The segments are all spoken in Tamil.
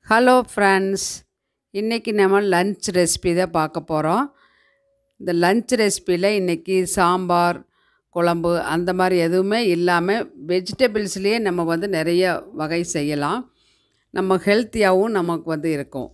ஹலோ ஃப்ரெண்ட்ஸ் இன்றைக்கி நம்ம லன்ச் ரெசிபி தான் பார்க்க போகிறோம் இந்த லன்ச் ரெசிப்பியில் இன்றைக்கி சாம்பார் குழம்பு அந்த மாதிரி எதுவுமே இல்லாமல் வெஜிடபிள்ஸ்லேயே நம்ம வந்து நிறைய வகை செய்யலாம் நம்ம ஹெல்த்தியாகவும் நமக்கு வந்து இருக்கும்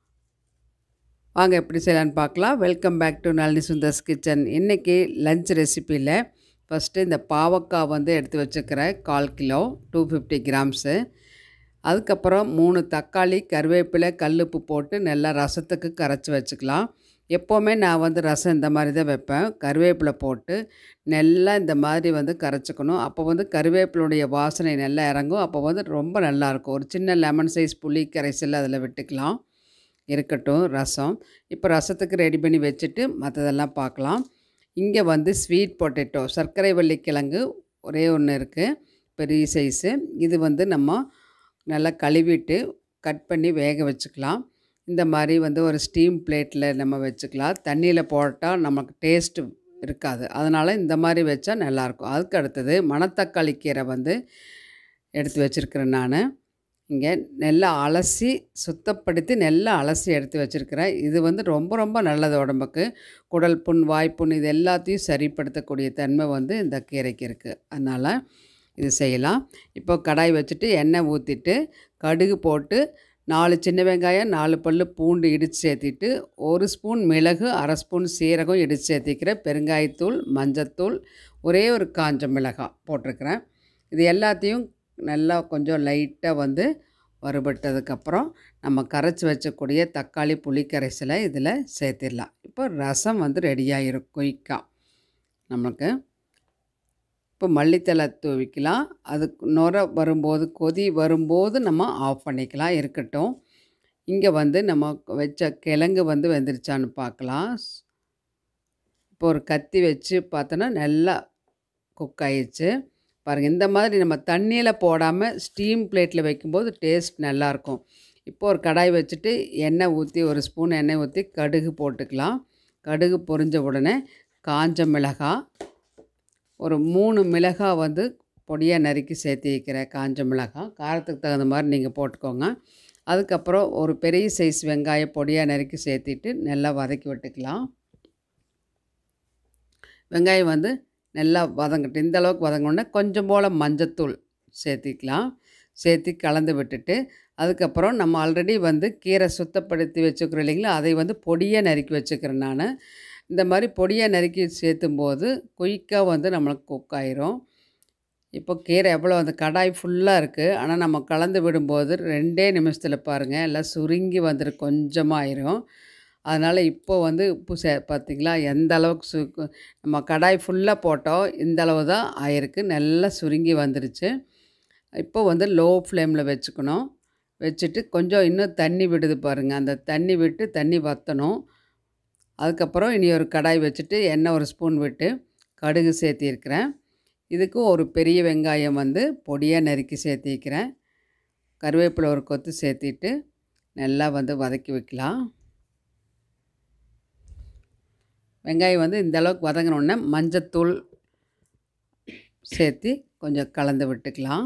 வாங்க எப்படி செய்யலான்னு பார்க்கலாம் welcome back to Nalini Sundar's kitchen இன்றைக்கி லன்ச் ரெசிப்பியில் ஃபஸ்ட்டு இந்த பாவக்காய் வந்து எடுத்து வச்சுக்கிறேன் கால் கிலோ டூ ஃபிஃப்டி கிராம்ஸு அதுக்கப்புறம் மூணு தக்காளி கருவேப்பிலை கல்லுப்பு போட்டு நல்லா ரசத்துக்கு கரைச்சி வச்சுக்கலாம் எப்போவுமே நான் வந்து ரசம் இந்த மாதிரி தான் வைப்பேன் கருவேப்பிலை போட்டு நல்லா இந்த மாதிரி வந்து கரைச்சிக்கணும் அப்போ வந்து கருவேப்பிலுடைய வாசனை நல்லா இறங்கும் அப்போ வந்து ரொம்ப நல்லாயிருக்கும் ஒரு சின்ன லெமன் சைஸ் புளி கரைசல் அதில் விட்டுக்கலாம் இருக்கட்டும் ரசம் இப்போ ரசத்துக்கு ரெடி பண்ணி வச்சுட்டு மற்றதெல்லாம் பார்க்கலாம் இங்கே வந்து ஸ்வீட் பொட்டேட்டோ சர்க்கரை வள்ளிக்கிழங்கு ஒரே ஒன்று இருக்குது பெரிய சைஸு இது வந்து நம்ம நல்லா கழுவிட்டு கட் பண்ணி வேக வச்சுக்கலாம் இந்த மாதிரி வந்து ஒரு ஸ்டீம் பிளேட்டில் நம்ம வச்சுக்கலாம் தண்ணியில் போட்டால் நமக்கு டேஸ்ட்டு இருக்காது அதனால் இந்த மாதிரி வச்சா நல்லாயிருக்கும் அதுக்கு அடுத்தது மணத்தக்காளி கீரை வந்து எடுத்து வச்சுருக்கிறேன் நான் இங்கே நல்லா அலசி சுத்தப்படுத்தி நல்லா அலசி எடுத்து வச்சுருக்கிறேன் இது வந்து ரொம்ப ரொம்ப நல்லது உடம்புக்கு குடல் புண் வாய்ப்புண் இது எல்லாத்தையும் சரிப்படுத்தக்கூடிய தன்மை வந்து இந்த கீரைக்கு இருக்குது அதனால் இது செய்யலாம் இப்போ கடாய் வச்சுட்டு எண்ணெய் ஊற்றிட்டு கடுகு போட்டு நாலு சின்ன வெங்காயம் நாலு பல் பூண்டு இடித்து சேர்த்திட்டு ஒரு ஸ்பூன் மிளகு அரை ஸ்பூன் சீரகம் இடித்து சேர்த்திக்கிறேன் பெருங்காயத்தூள் மஞ்சத்தூள் ஒரே ஒரு காஞ்ச மிளகாய் போட்டிருக்கிறேன் இது எல்லாத்தையும் நல்லா கொஞ்சம் லைட்டாக வந்து வறுபட்டதுக்கப்புறம் நம்ம கரைச்சி வச்சக்கூடிய தக்காளி புளி கரைசலை இதில் சேர்த்திடலாம் இப்போ ரசம் வந்து ரெடியாகிரும் குயிக்காக நமக்கு இப்போ மல்லித்தலை தூவிக்கலாம் அது நுர வரும்போது கொதி வரும்போது நம்ம ஆஃப் பண்ணிக்கலாம் இருக்கட்டும் இங்கே வந்து நம்ம வச்ச கிழங்கு வந்து வெந்துருச்சான்னு பார்க்கலாம் இப்போ ஒரு கத்தி வச்சு பார்த்தோன்னா நல்லா குக் ஆயிடுச்சு பாருங்கள் இந்த மாதிரி நம்ம தண்ணியில் போடாமல் ஸ்டீம் பிளேட்டில் வைக்கும்போது டேஸ்ட் நல்லாயிருக்கும் இப்போ ஒரு கடாய் வச்சுட்டு எண்ணெய் ஊற்றி ஒரு ஸ்பூன் எண்ணெய் ஊற்றி கடுகு போட்டுக்கலாம் கடுகு பொரிஞ்ச உடனே காஞ்ச மிளகாய் ஒரு மூணு மிளகாய் வந்து பொடியாக நறுக்கி சேர்த்து வைக்கிறேன் காஞ்ச மிளகாய் காரத்துக்கு தகுந்த மாதிரி நீங்கள் போட்டுக்கோங்க அதுக்கப்புறம் ஒரு பெரிய சைஸ் வெங்காயம் பொடியாக நறுக்கி சேர்த்திட்டு நல்லா வதக்கி விட்டுக்கலாம் வெங்காயம் வந்து நல்லா வதங்கட்டு இந்த அளவுக்கு வதங்கினோடனே கொஞ்சம் போல் மஞ்சத்தூள் சேர்த்திக்கலாம் சேர்த்து கலந்து விட்டுட்டு அதுக்கப்புறம் நம்ம ஆல்ரெடி வந்து கீரை சுத்தப்படுத்தி வச்சுக்கிறோம் இல்லைங்களா அதை வந்து பொடியாக நறுக்கி வச்சுக்கிறேன் நான் இந்த மாதிரி பொடியாக நறுக்கி சேர்த்தும் போது குயிக்காக வந்து நம்மளுக்கு குக் ஆயிரும் இப்போ கீரை எவ்வளோ அந்த கடாய் ஃபுல்லாக இருக்குது ஆனால் நம்ம கலந்து விடும்போது ரெண்டே நிமிஷத்தில் பாருங்கள் எல்லாம் சுருங்கி வந்துட்டு கொஞ்சமாக ஆயிரும் அதனால் இப்போ வந்து உப்பு சே பார்த்திங்களா எந்த அளவுக்கு சு நம்ம கடாய் ஃபுல்லாக போட்டோம் இந்த அளவு தான் ஆயிருக்கு நல்லா சுருங்கி வந்துருச்சு இப்போ வந்து லோ ஃப்ளேமில் வச்சுக்கணும் வச்சுட்டு கொஞ்சம் இன்னும் தண்ணி விடுது பாருங்கள் அந்த தண்ணி விட்டு தண்ணி வற்றணும் அதுக்கப்புறம் இனி ஒரு கடாய் வச்சுட்டு எண்ணெய் ஒரு ஸ்பூன் விட்டு கடுகு சேர்த்திருக்கிறேன் இதுக்கும் ஒரு பெரிய வெங்காயம் வந்து பொடியாக நறுக்கி சேர்த்திக்கிறேன் கருவேப்பிலை ஒரு கொத்து சேர்த்திட்டு நல்லா வந்து வதக்கி வைக்கலாம் வெங்காயம் வந்து இந்த அளவுக்கு வதங்கினோடனே மஞ்சத்தூள் சேர்த்து கொஞ்சம் கலந்து விட்டுக்கலாம்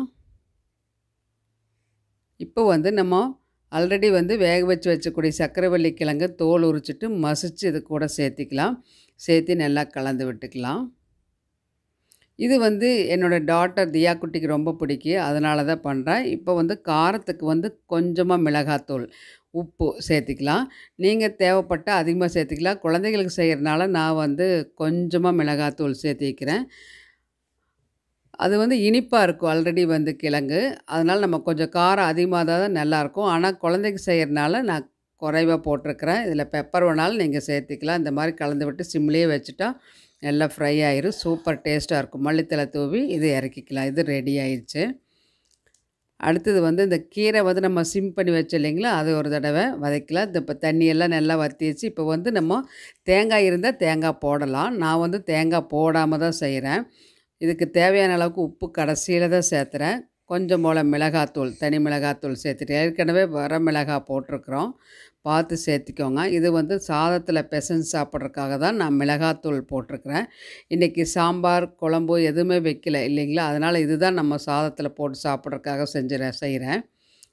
இப்போ வந்து நம்ம ஆல்ரெடி வந்து வேக வச்சு வச்சக்கூடிய சக்கரவள்ளி கிழங்கு தோல் உரிச்சிட்டு மசிச்சு இது கூட சேர்த்திக்கலாம் சேர்த்து நல்லா கலந்து விட்டுக்கலாம் இது வந்து என்னோடய டாட்டர் தியா குட்டிக்கு ரொம்ப பிடிக்கும் அதனால தான் பண்ணுறேன் இப்போ வந்து காரத்துக்கு வந்து கொஞ்சமாக மிளகாத்தூள் உப்பு சேர்த்திக்கலாம் நீங்கள் தேவைப்பட்ட அதிகமாக சேர்த்திக்கலாம் குழந்தைகளுக்கு செய்கிறனால நான் வந்து கொஞ்சமாக மிளகாத்தூள் சேர்த்திக்கிறேன் அது வந்து இனிப்பாக இருக்கும் ஆல்ரெடி வந்து கிழங்கு அதனால் நம்ம கொஞ்சம் காரம் அதிகமாக தான் நல்லாயிருக்கும் ஆனால் குழந்தைக்கு செய்கிறனால நான் குறைவாக போட்டிருக்கிறேன் இதில் பெப்பர் வேணாலும் நீங்கள் சேர்த்திக்கலாம் இந்த மாதிரி கலந்து விட்டு சிம்லேயே வச்சுட்டா நல்லா ஃப்ரை ஆயிரும் சூப்பர் டேஸ்ட்டாக இருக்கும் மல்லித்தலை தூவி இது இறக்கிக்கலாம் இது ரெடி ஆயிடுச்சு அடுத்தது வந்து இந்த கீரை வந்து நம்ம சிம் பண்ணி வச்சோம் இல்லைங்களா அது ஒரு தடவை வதக்கலாம் இந்த இப்போ தண்ணியெல்லாம் நல்லா வற்றிச்சு இப்போ வந்து நம்ம தேங்காய் இருந்தால் தேங்காய் போடலாம் நான் வந்து தேங்காய் போடாமல் தான் செய்கிறேன் இதுக்கு தேவையான அளவுக்கு உப்பு கடைசியில் தான் சேர்த்துறேன் கொஞ்சம் போல் மிளகாத்தூள் தனி மிளகாத்தூள் சேர்த்துட்டு ஏற்கனவே வர மிளகாய் போட்டிருக்குறோம் பார்த்து சேர்த்திக்கோங்க இது வந்து சாதத்தில் பெசஞ்சு சாப்பிட்றதுக்காக தான் நான் மிளகாத்தூள் போட்டிருக்கிறேன் இன்றைக்கி சாம்பார் குழம்பு எதுவுமே வைக்கல இல்லைங்களா அதனால் இதுதான் நம்ம சாதத்தில் போட்டு சாப்பிட்றதுக்காக செஞ்சு செய்கிறேன்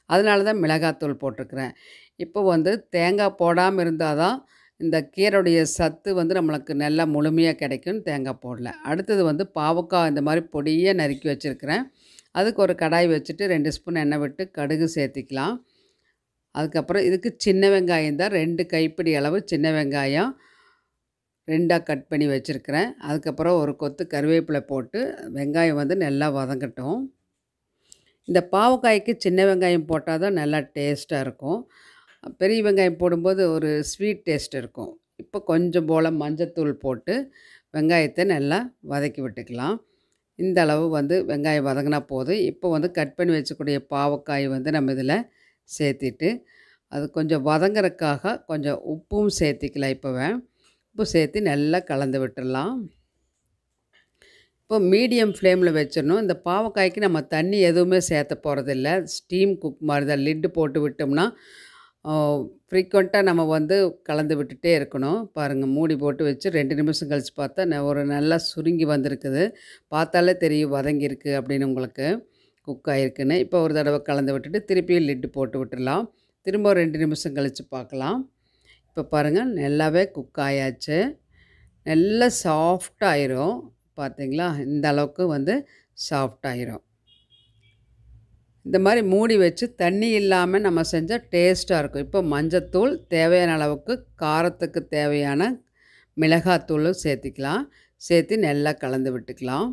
அதனால தான் மிளகாத்தூள் போட்டிருக்கிறேன் இப்போ வந்து தேங்காய் போடாமல் இருந்தால் தான் இந்த கீரையுடைய சத்து வந்து நம்மளுக்கு நல்லா முழுமையாக கிடைக்கும் தேங்காய் போடல அடுத்தது வந்து பாவக்காய் இந்த மாதிரி பொடியாக நறுக்கி வச்சுருக்கிறேன் அதுக்கு ஒரு கடாய் வச்சுட்டு ரெண்டு ஸ்பூன் எண்ணெய் விட்டு கடுகு சேர்த்திக்கலாம் அதுக்கப்புறம் இதுக்கு சின்ன வெங்காயம் தான் ரெண்டு கைப்பிடி அளவு சின்ன வெங்காயம் ரெண்டாக கட் பண்ணி வச்சுருக்கிறேன் அதுக்கப்புறம் ஒரு கொத்து கருவேப்பிலை போட்டு வெங்காயம் வந்து நல்லா வதங்கட்டும் இந்த பாவக்காய்க்கு சின்ன வெங்காயம் போட்டால் தான் நல்லா டேஸ்ட்டாக இருக்கும் பெரிய வெங்காயம் போடும்போது ஒரு ஸ்வீட் டேஸ்ட் இருக்கும் இப்போ கொஞ்சம் போல் மஞ்சத்தூள் போட்டு வெங்காயத்தை நல்லா வதக்கி விட்டுக்கலாம் இந்த அளவு வந்து வெங்காயம் வதங்கினா போதும் இப்போ வந்து கட் பண்ணி வச்சக்கூடிய பாவக்காய் வந்து நம்ம இதில் சேர்த்திட்டு அது கொஞ்சம் வதங்குறதுக்காக கொஞ்சம் உப்பும் சேர்த்திக்கலாம் இப்போவே உப்பு சேர்த்து நல்லா கலந்து விட்டுடலாம் இப்போ மீடியம் ஃப்ளேமில் வச்சிடணும் இந்த பாவக்காய்க்கு நம்ம தண்ணி எதுவுமே சேர்த்த போகிறதில்ல ஸ்டீம் குக் மாதிரி தான் லிட்டு போட்டு விட்டோம்னா ஃப்ரீக்வெண்ட்டாக நம்ம வந்து கலந்து விட்டுட்டே இருக்கணும் பாருங்கள் மூடி போட்டு வச்சு ரெண்டு நிமிஷம் கழித்து பார்த்தா ந- ஒரு நல்லா சுருங்கி வந்திருக்குது பார்த்தாலே தெரியும் வதங்கியிருக்கு அப்படின்னு உங்களுக்கு குக் ஆகிருக்குன்னு இப்போ ஒரு தடவை கலந்து விட்டுட்டு திருப்பியும் லிட்டு போட்டு விட்டுடலாம் திரும்ப ஒரு ரெண்டு நிமிஷம் கழித்து பார்க்கலாம் இப்போ பாருங்கள் நல்லாவே குக் ஆயாச்சு நல்லா சாஃப்ட் ஆயிரும் பார்த்தீங்களா இந்த அளவுக்கு வந்து சாஃப்ட் ஆயிரும் இந்த மாதிரி மூடி வச்சு தண்ணி இல்லாமல் நம்ம செஞ்சால் டேஸ்ட்டாக இருக்கும் இப்போ மஞ்சத்தூள் தேவையான அளவுக்கு காரத்துக்கு தேவையான மிளகாத்தூளும் சேர்த்திக்கலாம் சேர்த்து நல்லா கலந்து விட்டுக்கலாம்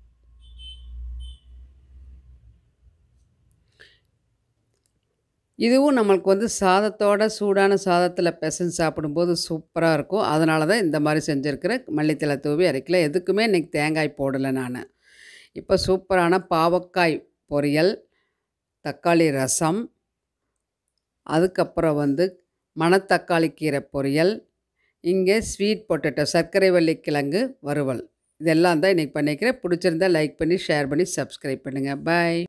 இதுவும் நம்மளுக்கு வந்து சாதத்தோட சூடான சாதத்தில் பிசைஞ்சு சாப்பிடும்போது சூப்பராக இருக்கும் அதனால தான் இந்த மாதிரி செஞ்சுருக்கிறேன் மல்லித்தலை தூவி அரைக்கல எதுக்குமே இன்றைக்கி தேங்காய் போடலை நான் இப்போ சூப்பரான பாவக்காய் பொரியல் தக்காளி ரசம் அதுக்கப்புறம் வந்து மணத்தக்காளி கீரை பொரியல் இங்கே ஸ்வீட் பொட்டேட்டோ சர்க்கரை வள்ளி கிழங்கு வறுவல் இதெல்லாம் தான் இன்றைக்கி பண்ணிக்கிறேன் பிடிச்சிருந்தா லைக் பண்ணி ஷேர் பண்ணி சப்ஸ்கிரைப் பண்ணுங்கள் பாய்